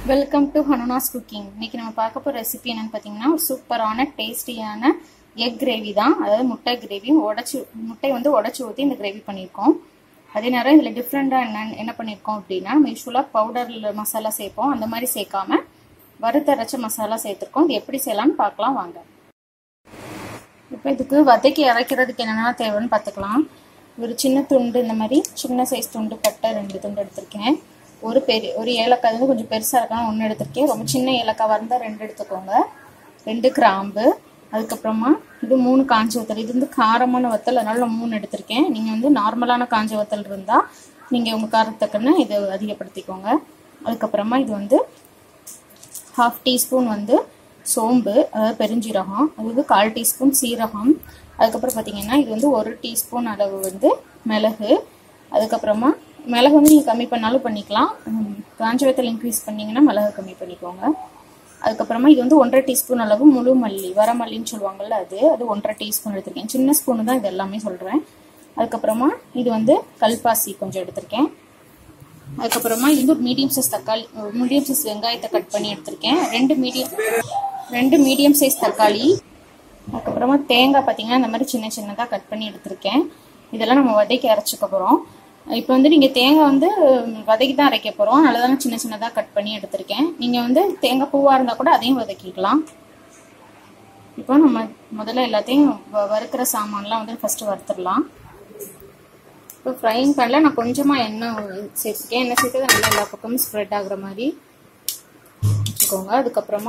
welcome to ஹனுனாஸ் cooking இன்னைக்கு நம்ம பார்க்க போகிற ரெசிபி என்னன்னு பார்த்தீங்கன்னா ஒரு சூப்பரான டேஸ்டியான எக் கிரேவி தான் அதாவது முட்டை கிரேவி உடச்சி முட்டை வந்து உடச்சி ஊற்றி இந்த கிரேவி பண்ணியிருக்கோம் அதே நேரம் இதில் டிஃப்ரெண்ட்டாக என்ன என்ன பண்ணியிருக்கோம் அப்படின்னா நம்ம யூஸ்வலாக பவுடரில் மசாலா சேர்ப்போம் அந்த மாதிரி சேர்க்காம வறுத்தரைச்ச மசாலா சேர்த்துருக்கோம் இது எப்படி செய்யலாம்னு பார்க்கலாம் வாங்க இப்போ இதுக்கு வதக்கி அரைக்கிறதுக்கு என்னென்ன தேவைன்னு பார்த்துக்கலாம் ஒரு சின்ன துண்டு இந்த மாதிரி சின்ன சைஸ் துண்டு பட்டை ரெண்டு துண்டு எடுத்திருக்கேன் ஒரு பெரிய ஒரு ஏலக்காய் வந்து கொஞ்சம் பெருசாக இருக்கான்னு ஒன்று எடுத்திருக்கேன் ரொம்ப சின்ன ஏலக்காய் வந்தால் ரெண்டு எடுத்துக்கோங்க ரெண்டு கிராம்பு அதுக்கப்புறமா இது மூணு காஞ்ச வத்தல் இது வந்து காரமான வத்தல் அதனால நான் மூணு எடுத்திருக்கேன் நீங்கள் வந்து நார்மலான காஞ்ச வத்தல் இருந்தால் நீங்கள் உங்கள் காரத்துக்குன்னு இதை அதிகப்படுத்திக்கோங்க அதுக்கப்புறமா இது வந்து ஹாஃப் டீஸ்பூன் வந்து சோம்பு அதாவது பெருஞ்சீரகம் அது வந்து கால் டீஸ்பூன் சீரகம் அதுக்கப்புறம் பார்த்தீங்கன்னா இது வந்து ஒரு டீஸ்பூன் அளவு வந்து மிளகு அதுக்கப்புறமா மிளகு வந்து நீங்கள் கம்மி பண்ணாலும் பண்ணிக்கலாம் காஞ்ச வத்தல் இன்க்ரீஸ் பண்ணிங்கன்னா மிளகு கம்மி பண்ணிக்கோங்க அதுக்கப்புறமா இது வந்து ஒன்றரை டீஸ்பூன் அளவு முழு மல்லி வரமல்லின்னு சொல்லுவாங்கள்ல அது அது ஒன்றரை டீஸ்பூன் எடுத்திருக்கேன் சின்ன ஸ்பூனு தான் இது எல்லாமே சொல்கிறேன் அதுக்கப்புறமா இது வந்து கல்பாசி கொஞ்சம் எடுத்திருக்கேன் அதுக்கப்புறமா இது ஒரு மீடியம் சைஸ் தக்காளி மீடியம் சைஸ் வெங்காயத்தை கட் பண்ணி எடுத்திருக்கேன் ரெண்டு மீடியம் ரெண்டு மீடியம் சைஸ் தக்காளி அதுக்கப்புறமா தேங்காய் பார்த்தீங்கன்னா இந்த மாதிரி சின்ன சின்னதாக கட் பண்ணி எடுத்திருக்கேன் இதெல்லாம் நம்ம வதக்கி அரைச்சிக்க போகிறோம் இப்போ வந்து நீங்கள் தேங்காய் வந்து வதக்கி தான் அரைக்க போகிறோம் அதனால தான் சின்ன சின்னதாக கட் பண்ணி எடுத்திருக்கேன் நீங்கள் வந்து தேங்காய் பூவாக இருந்தால் கூட அதையும் வதக்கிக்கலாம் இப்போ நம்ம முதல்ல எல்லாத்தையும் வறுக்கிற சாமான்லாம் வந்து ஃபஸ்ட்டு வறுத்துடலாம் இப்போ ஃப்ரைங் பேனில் நான் கொஞ்சமாக எண்ணெய் சேர்த்துக்கேன் எண்ணெய் சேர்த்து நல்லா எல்லா பக்கமும் ஸ்ப்ரெட் ஆகுற மாதிரி வச்சுக்கோங்க அதுக்கப்புறமா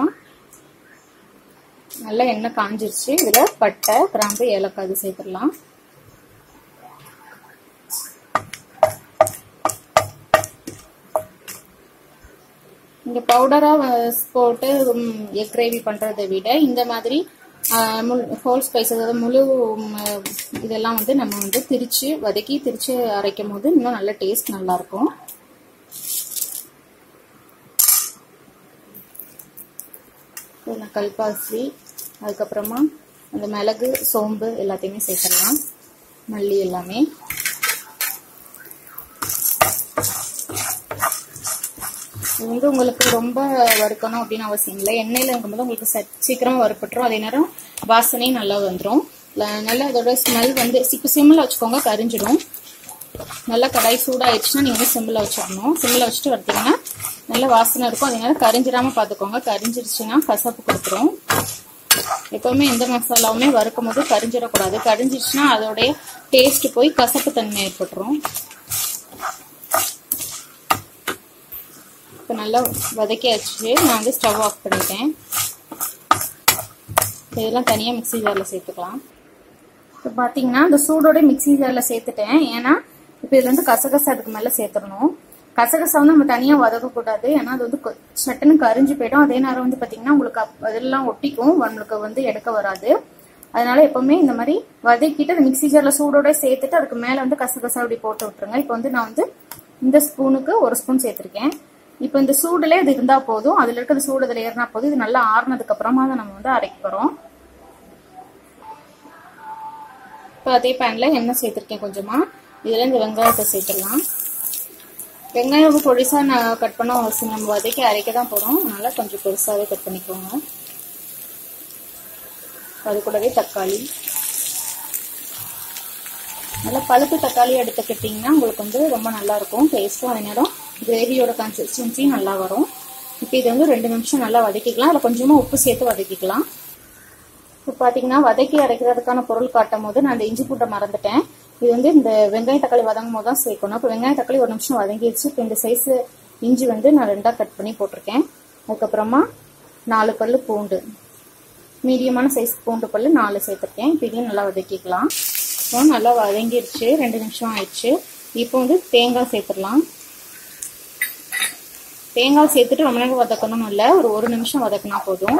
நல்லா எண்ணெய் காஞ்சிருச்சு இதில் பட்டை கிராம்பு ஏலக்காய் இது சேர்த்துடலாம் இங்கே பவுடராக போட்டு எக் கிரேவி பண்ணுறதை விட இந்த மாதிரி ஹோல் ஸ்பைஸ் அதாவது முழு இதெல்லாம் வந்து நம்ம வந்து திரிச்சு வதக்கி திரிச்சு அரைக்கும் போது இன்னும் நல்ல டேஸ்ட் நல்லாயிருக்கும் இதில் கல்பாசி அதுக்கப்புறமா அந்த மிளகு சோம்பு எல்லாத்தையுமே சேர்த்துடலாம் மல்லி எல்லாமே இது வந்து உங்களுக்கு ரொம்ப வறுக்கணும் அப்படின்னு அவசியம் இல்லை எண்ணெயில் இருக்கும்போது உங்களுக்கு சீக்கிரமாக வறுப்பட்டுரும் அதே நேரம் வாசனையும் நல்லா வந்துடும் நல்லா அதோட ஸ்மெல் வந்து இப்போ சிம்மில் வச்சுக்கோங்க கரிஞ்சிடும் நல்லா கடாய் சூடாகிடுச்சுன்னா நீங்கள் வந்து சிம்மில் வச்சிடணும் சிம்மில் வச்சுட்டு வறுத்தீங்கன்னா நல்ல வாசனை இருக்கும் அதே நேரம் கரிஞ்சிடாமல் பார்த்துக்கோங்க கரிஞ்சிருச்சுன்னா கசப்பு கொடுத்துரும் எப்பவுமே எந்த மசாலாவுமே வறுக்கும் போது கரிஞ்சிடக்கூடாது கரிஞ்சிருச்சுன்னா அதோடைய டேஸ்ட் போய் கசப்பு தன்மை ஏற்பட்டுரும் இப்போ நல்லா வதக்கியாச்சு நான் வந்து ஸ்டவ் ஆஃப் பண்ணிட்டேன் இதெல்லாம் தனியாக மிக்சி ஜாரில் சேர்த்துக்கலாம் இப்போ பார்த்தீங்கன்னா இந்த சூடோட மிக்சி ஜாரில் சேர்த்துட்டேன் ஏன்னா இப்போ இது வந்து கசகசா அதுக்கு மேலே சேர்த்துடணும் கசகசா வந்து நம்ம தனியாக வதக்கக்கூடாது ஏன்னா அது வந்து சட்டுன்னு கரிஞ்சு போயிடும் அதே நேரம் வந்து பார்த்தீங்கன்னா உங்களுக்கு அதெல்லாம் ஒட்டிக்கும் நம்மளுக்கு வந்து எடுக்க வராது அதனால எப்பவுமே இந்த மாதிரி வதக்கிட்டு அந்த மிக்சி ஜாரில் சூடோட சேர்த்துட்டு அதுக்கு மேலே வந்து கசகசா அப்படி போட்டு விட்டுருங்க இப்போ வந்து நான் வந்து இந்த ஸ்பூனுக்கு ஒரு ஸ்பூன் சேர்த்துருக்கேன் இப்போ இந்த சூடுல இது இருந்தா போதும் அதுல இருக்கிற சூடு இதுல ஏறினா போதும் இது நல்லா ஆறுனதுக்கு அப்புறமா தான் நம்ம வந்து அரைக்க போறோம் இப்போ அதே பேன்ல எண்ணெய் சேர்த்திருக்கேன் கொஞ்சமா இதுல இந்த வெங்காயத்தை சேர்த்துடலாம் வெங்காயம் பொடிசா நான் கட் பண்ண அவசியம் நம்ம வதக்கி அரைக்க தான் போறோம் அதனால கொஞ்சம் பெருசாவே கட் பண்ணிக்கோங்க அது கூடவே தக்காளி நல்லா பழுப்பு தக்காளி எடுத்துக்கிட்டிங்கன்னா உங்களுக்கு வந்து ரொம்ப நல்லா இருக்கும் டேஸ்ட்டும் அதே நேரம் கிரேவியோட கன்சிஸ்டன்சி நல்லா வரும் இப்போ இது வந்து ரெண்டு நிமிஷம் நல்லா வதக்கிக்கலாம் அதில் கொஞ்சமாக உப்பு சேர்த்து வதக்கிக்கலாம் இப்போ பார்த்தீங்கன்னா வதக்கி அரைக்கிறதுக்கான பொருள் காட்டும் போது நான் இந்த இஞ்சி பூட்டை மறந்துட்டேன் இது வந்து இந்த வெங்காய தக்காளி வதங்கும் போது தான் சேர்க்கணும் இப்போ வெங்காய தக்காளி ஒரு நிமிஷம் வதங்கிடுச்சு இப்போ இந்த சைஸ் இஞ்சி வந்து நான் ரெண்டாக கட் பண்ணி போட்டிருக்கேன் அதுக்கப்புறமா நாலு பல்லு பூண்டு மீடியமான சைஸ் பூண்டு பல்லு நாலு சேர்த்துருக்கேன் இப்போ இதையும் நல்லா வதக்கிக்கலாம் இப்போ நல்லா வதங்கிடுச்சு ரெண்டு நிமிஷம் ஆயிடுச்சு இப்போ வந்து தேங்காய் சேர்த்துடலாம் தேங்காய் சேர்த்துட்டு ரொம்ப நேரம் வதக்கணும் இல்லை ஒரு ஒரு நிமிஷம் வதக்கினா போதும்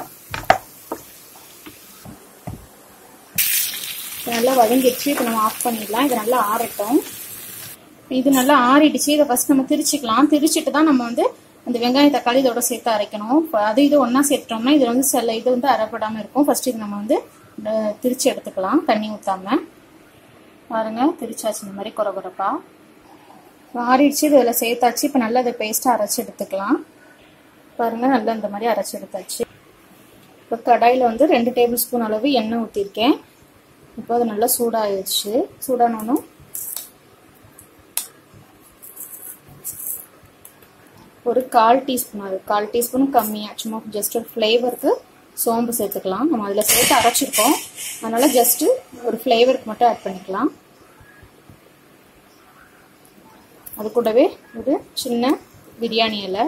நல்லா வதங்கிடுச்சு இப்போ நம்ம ஆஃப் பண்ணிடலாம் இது நல்லா ஆறட்டும் இது நல்லா ஆறிடுச்சு இதை ஃபர்ஸ்ட் நம்ம திரிச்சிக்கலாம் திரிச்சிட்டு தான் நம்ம வந்து அந்த வெங்காயம் தக்காளி இதோட சேர்த்து அரைக்கணும் அது இது ஒன்றா சேர்த்துட்டோம்னா இது வந்து சில இது வந்து அரைப்படாமல் இருக்கும் ஃபர்ஸ்ட் இது நம்ம வந்து திரிச்சு எடுத்துக்கலாம் தண்ணி ஊற்றாம பாருங்க திரிச்சாச்சு இந்த மாதிரி குறை குறைப்பா ஆறிடுச்சு இதில் சேர்த்தாச்சு இப்போ நல்லா அதை பேஸ்ட்டாக அரைச்சி எடுத்துக்கலாம் பாருங்கள் நல்லா இந்த மாதிரி அரைச்சி எடுத்தாச்சு இப்போ கடாயில் வந்து ரெண்டு டேபிள் ஸ்பூன் அளவு எண்ணெய் ஊற்றிருக்கேன் இப்போ அது நல்லா சூடாகிடுச்சு சூடானோன்னும் ஒரு கால் டீஸ்பூன் அது கால் டீஸ்பூன் கம்மியாக சும்மா ஜஸ்ட் ஒரு ஃப்ளேவருக்கு சோம்பு சேர்த்துக்கலாம் நம்ம அதில் சேர்த்து அரைச்சிருக்கோம் அதனால் ஜஸ்ட்டு ஒரு ஃப்ளேவருக்கு மட்டும் ஆட் பண்ணிக்கலாம் அது கூடவே ஒரு சின்ன பிரியாணி இலை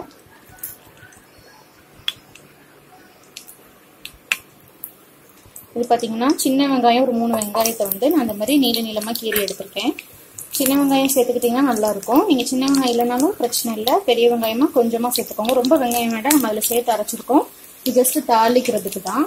இது பார்த்தீங்கன்னா சின்ன வெங்காயம் ஒரு மூணு வெங்காயத்தை வந்து நான் அந்த மாதிரி நீள நீளமாக கீறி எடுத்திருக்கேன் சின்ன வெங்காயம் சேர்த்துக்கிட்டிங்கன்னா நல்லாயிருக்கும் நீங்கள் சின்ன வெங்காயம் இல்லைனாலும் பிரச்சனை இல்லை பெரிய வெங்காயமாக கொஞ்சமாக சேர்த்துக்கோங்க ரொம்ப வெங்காயம் வேண்டாம் நம்ம அதில் சேர்த்து அரைச்சிருக்கோம் இது ஜஸ்ட்டு தாளிக்கிறதுக்கு தான்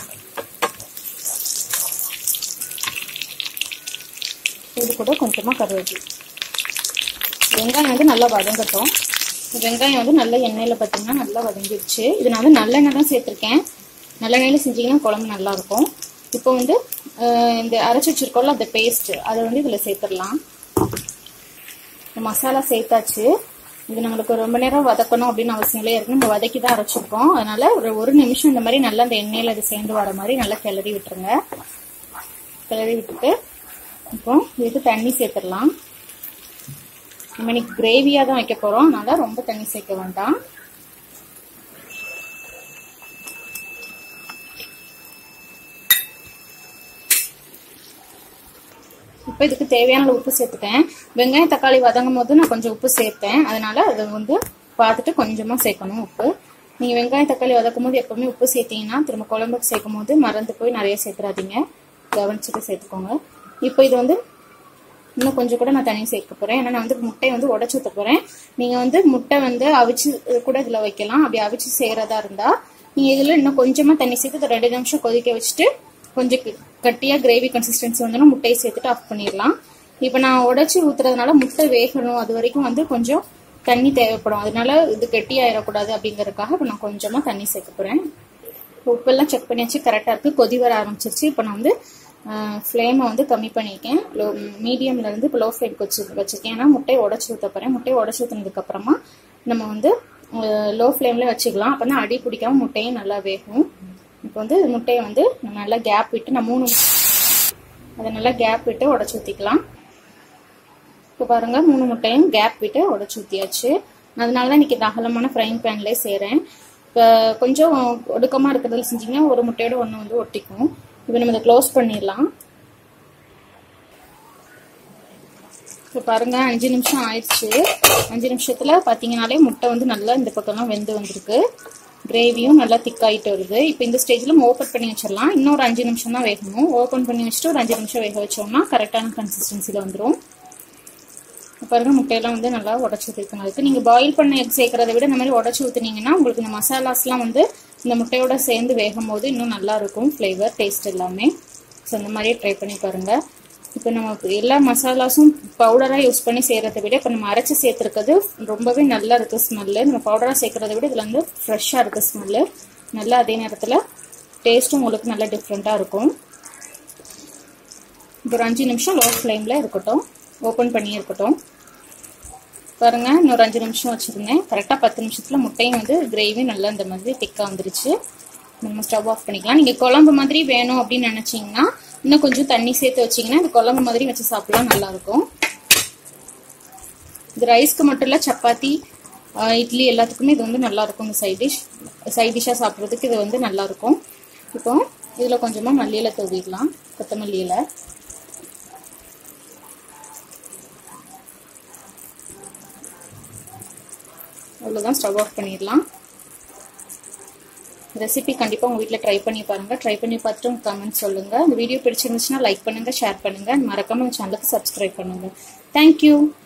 இது கூட கொஞ்சமாக கருவேப்பிலை வெங்காயம் வந்து நல்லா வதங்கட்டும் வெங்காயம் வந்து நல்ல எண்ணெயில் பார்த்தீங்கன்னா நல்லா வதங்கிடுச்சு இது நான் வந்து நல்லெண்ணெய் தான் சேர்த்துருக்கேன் நல்லெண்ணெயில் செஞ்சிங்கன்னா குழம்பு நல்லாயிருக்கும் இப்போ வந்து இந்த அரைச்சி வச்சிருக்கோம்ல அந்த பேஸ்ட்டு அதை வந்து இதில் சேர்த்துடலாம் மசாலா சேர்த்தாச்சு இது நம்மளுக்கு ரொம்ப நேரம் வதக்கணும் அப்படின்னு அவசியம் இல்லை இருக்கு நம்ம வதக்கி தான் அரைச்சிருக்கோம் அதனால ஒரு ஒரு நிமிஷம் இந்த மாதிரி நல்லா அந்த எண்ணெயில் அது சேர்ந்து வர மாதிரி நல்லா கிளறி விட்டுருங்க கிளறி விட்டுட்டு இப்போ இதுக்கு தண்ணி சேர்த்துடலாம் நம்ம இன்னைக்கு கிரேவியாக தான் வைக்க போகிறோம் அதனால ரொம்ப தண்ணி சேர்க்க வேண்டாம் இப்போ இதுக்கு தேவையான உப்பு சேர்த்துட்டேன் வெங்காயம் தக்காளி வதங்கும் போது நான் கொஞ்சம் உப்பு சேர்த்தேன் அதனால அதை வந்து பார்த்துட்டு கொஞ்சமாக சேர்க்கணும் உப்பு நீங்கள் வெங்காயம் தக்காளி வதக்கும் போது எப்பவுமே உப்பு சேர்த்தீங்கன்னா திரும்ப குழம்புக்கு சேர்க்கும் போது மறந்து போய் நிறைய சேர்த்துறாதீங்க கவனிச்சுட்டு சேர்த்துக்கோங்க இப்போ இது வந்து இன்னும் கொஞ்சம் கூட நான் தண்ணி சேர்க்க போகிறேன் ஏன்னா நான் வந்து முட்டையை வந்து உடச்சி ஊற்ற போகிறேன் நீங்கள் வந்து முட்டை வந்து அவிச்சு கூட இதில் வைக்கலாம் அப்படி அவிச்சு செய்கிறதா இருந்தால் நீங்கள் இதில் இன்னும் கொஞ்சமாக தண்ணி சேர்த்து ரெண்டு நிமிஷம் கொதிக்க வச்சுட்டு கொஞ்சம் கட்டியாக கிரேவி கன்சிஸ்டன்சி வந்தோன்னா முட்டையை சேர்த்துட்டு ஆஃப் பண்ணிடலாம் இப்போ நான் உடச்சி ஊற்றுறதுனால முட்டை வேகணும் அது வரைக்கும் வந்து கொஞ்சம் தண்ணி தேவைப்படும் அதனால இது கெட்டியாயிடக்கூடாது அப்படிங்கறதுக்காக இப்போ நான் கொஞ்சமாக தண்ணி சேர்க்க போகிறேன் உப்பெல்லாம் செக் பண்ணியாச்சு கரெக்டாக இருக்குது கொதி வர ஆரம்பிச்சிருச்சு இப்போ நான் வந்து ஃப்ளேமை வந்து கம்மி பண்ணியிருக்கேன் லோ மீடியம்லேருந்து இப்போ லோ ஃப்ளேம்க்கு வச்சு வச்சுருக்கேன் ஏன்னா முட்டையை உடச்சி ஊற்ற போகிறேன் முட்டையை உடச்சி ஊற்றுனதுக்கப்புறமா நம்ம வந்து லோ ஃப்ளேமில் வச்சுக்கலாம் அப்போ தான் அடி பிடிக்காம முட்டையும் நல்லா வேகும் இப்போ வந்து முட்டையை வந்து நம்ம நல்லா கேப் விட்டு நான் மூணு அதை நல்லா கேப் விட்டு உடச்சி ஊற்றிக்கலாம் இப்போ பாருங்க மூணு முட்டையும் கேப் விட்டு உடச்சி ஊற்றியாச்சு அதனால தான் இன்னைக்கு அகலமான ஃப்ரைங் பேன்லேயே செய்கிறேன் இப்போ கொஞ்சம் ஒடுக்கமாக இருக்கிறதுல செஞ்சிங்கன்னா ஒரு முட்டையோட ஒன்று வந்து ஒட்டிக்கும் இப்போ நம்ம இதை க்ளோஸ் பண்ணிடலாம் இப்போ பாருங்க அஞ்சு நிமிஷம் ஆயிடுச்சு அஞ்சு நிமிஷத்துல பார்த்தீங்கனாலே முட்டை வந்து நல்லா இந்த பக்கம்லாம் வெந்து வந்திருக்கு கிரேவியும் நல்லா திக்காயிட்டு வருது இப்போ இந்த ஸ்டேஜில் நம்ம ஓப்பன் பண்ணி வச்சிடலாம் இன்னொரு அஞ்சு நிமிஷம் தான் வேகணும் ஓப்பன் பண்ணி வச்சுட்டு ஒரு அஞ்சு நிமிஷம் வேக வச்சோம்னா கரெக்டான கன்சிஸ்டன்சியில் வந்துடும் பாருங்க முட்டையெல்லாம் வந்து நல்லா உடச்சி ஊற்றிருக்கணும் அதுக்கு நீங்கள் பாயில் பண்ண எக் சேர்க்கறத விட இந்த மாதிரி உடச்சி ஊற்றுனீங்கன்னா உங்களுக்கு இந்த மசாலாஸ்லாம் வந்து இந்த முட்டையோட சேர்ந்து வேகும் போது இன்னும் நல்லா இருக்கும் ஃப்ளேவர் டேஸ்ட் எல்லாமே ஸோ இந்த மாதிரியே ட்ரை பண்ணி பாருங்கள் இப்போ நம்ம எல்லா மசாலாஸும் பவுடராக யூஸ் பண்ணி செய்கிறத விட இப்போ நம்ம அரைச்சி சேர்த்துருக்கிறது ரொம்பவே நல்லா இருக்குது ஸ்மெல்லு நம்ம பவுடராக சேர்க்குறத விட இதில் வந்து ஃப்ரெஷ்ஷாக இருக்குது ஸ்மெல்லு நல்லா அதே நேரத்தில் டேஸ்ட்டும் உங்களுக்கு நல்லா டிஃப்ரெண்ட்டாக இருக்கும் ஒரு அஞ்சு நிமிஷம் லோ ஃப்ளேமில் இருக்கட்டும் ஓப்பன் பண்ணி இருக்கட்டும் பாருங்க இன்னொரு அஞ்சு நிமிஷம் வச்சுருந்தேன் கரெக்டாக பத்து நிமிஷத்தில் முட்டையும் வந்து கிரேவி நல்லா இந்த மாதிரி திக்காக வந்துருச்சு நம்ம ஸ்டவ் ஆஃப் பண்ணிக்கலாம் நீங்கள் குழம்பு மாதிரி வேணும் அப்படின்னு நினச்சிங்கன்னா இன்னும் கொஞ்சம் தண்ணி சேர்த்து வச்சிங்கன்னா இது குழம்பு மாதிரி வச்சு சாப்பிடலாம் நல்லாயிருக்கும் இது ரைஸ்க்கு மட்டும் இல்லை சப்பாத்தி இட்லி எல்லாத்துக்குமே இது வந்து நல்லாயிருக்கும் இந்த சைட் டிஷ் சைட் டிஷ்ஷாக சாப்பிட்றதுக்கு இது வந்து நல்லாயிருக்கும் இப்போ இதில் கொஞ்சமாக மல்லியில தூவிடலாம் கொத்தமல்லியில் அவ்வளோதான் ஸ்டவ் ஆஃப் பண்ணிடலாம் ரெசிபி கண்டிப்பாக உங்கள் வீட்டில் ட்ரை பண்ணி பாருங்கள் ட்ரை பண்ணி பார்த்துட்டு உங்கள் கமெண்ட் சொல்லுங்கள் இந்த வீடியோ பிடிச்சிருந்துச்சுன்னா லைக் பண்ணுங்கள் ஷேர் பண்ணுங்கள் மறக்காமல் சேனலுக்கு சப்ஸ்கிரைப் பண்ணுங்கள் தேங்க்யூ